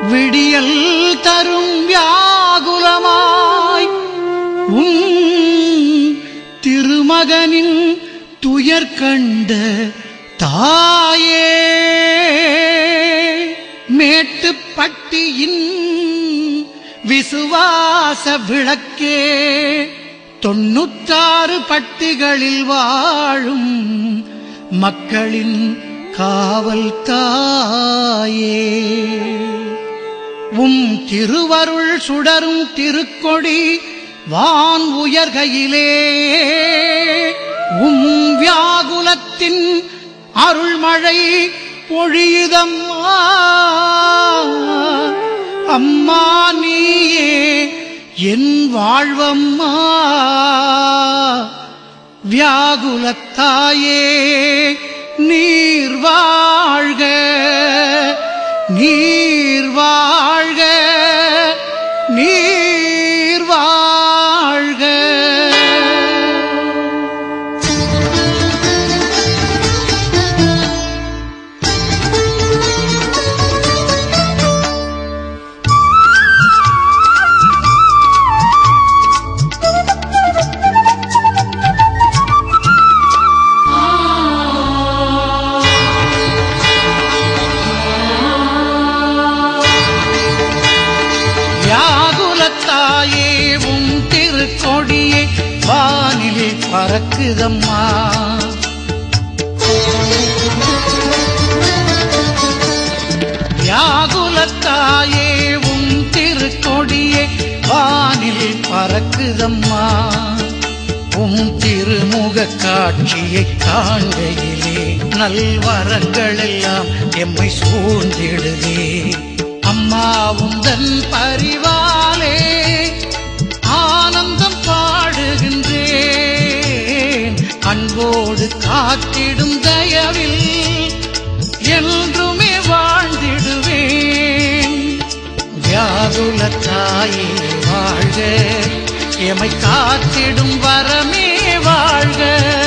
விடியல் தரும் வியாகுலமாய் உம் திருமகனின் துயர் கண்ட தாயே மேட்டுப்பட்டியின் விசுவாச விளக்கே தொண்ணூற்றாறு பட்டிகளில் வாழும் மக்களின் காவல் தாயே உம் திருவருள் சுடரும் திருக்கொடி வான் உயர்கையிலே உம் வியாகுலத்தின் அருள்மழை பொழியுதம்மா அம்மா நீயே என் வாழ்வம்மா வியாகுலத்தாயே நீர் வாழ்க நீர் வாழ்க நீர் வாழ்க வியாகுலத்தாயே உம் திருக்கொடியே வானில் பறக்குதம்மா வியாகுலத்தாயே உம் திருக்கொடியே வானில் பறக்குதம்மா உம் திருமுக காட்சியை காண்கையிலே நல்வரங்கள் எல்லாம் எம்மை சூழ்ந்திடுதே அம்மா உந்தன் பரிவாலே ஆனந்தம் பாடுகின்றேன் அன்போடு காத்திடும் தயவில் என்றுமே வாழ்ந்திடுவேன் வியாகுல தாயே வாழ்க எமை காத்திடும் வரமே வாழ்க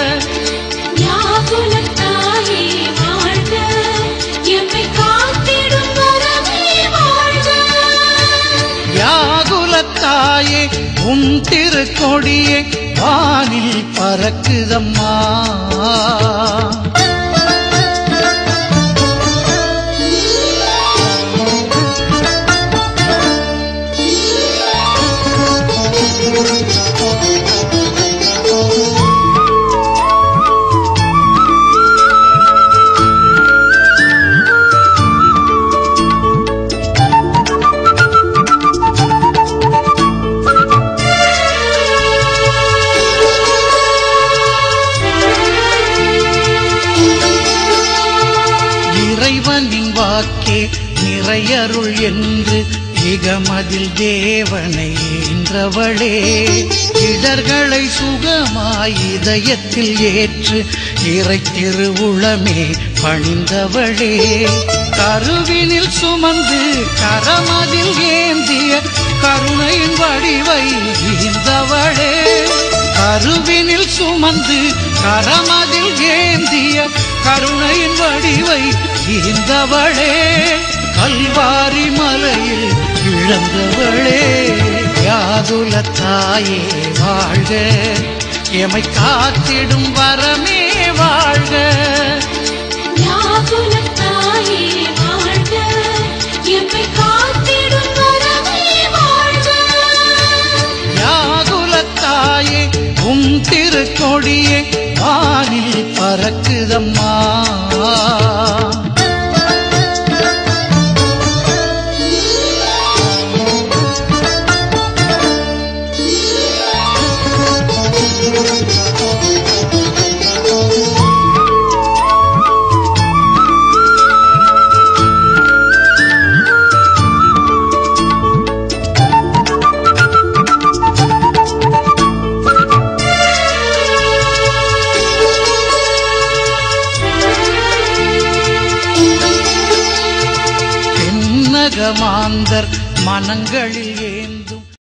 வியாகுலத்தாயே வாழ்க, எம்மை காத்திடும் வரமே வாழ்க. வியாகுலத்தாயே உம் திருக்கொடியே வானில் பறக்குதம்மா இறைவனின் வாக்கே நிறையருள் என்று இகமதில் தேவனை ஈன்றவளே இடர்களை சுகமாய் இதயத்தில் ஏற்று இறை திருவுளமே பணிந்தவளே கருவினில் சுமந்து கரமதில் ஏந்திய கருணையின் வடிவை ஈந்தவளே கருவினில் சுமந்து கரமதில் ஏந்திய கருணையின் வடிவை ஈந்தவளே கல்வாரி மலையில் இழந்தவளே யாதுல தாயே வாழ்க எமை காத்திடும் வரமே வாழ்க வியாகுலத்தாயே வாழ்க, எம்மை காத்திடும் வரமே வாழ்க. யாகுலத்தாயே உம் திருக்கொடியே வானில் பறக்குதம்மா தென்னகமாந்தர் மனங்களில் ஏந்த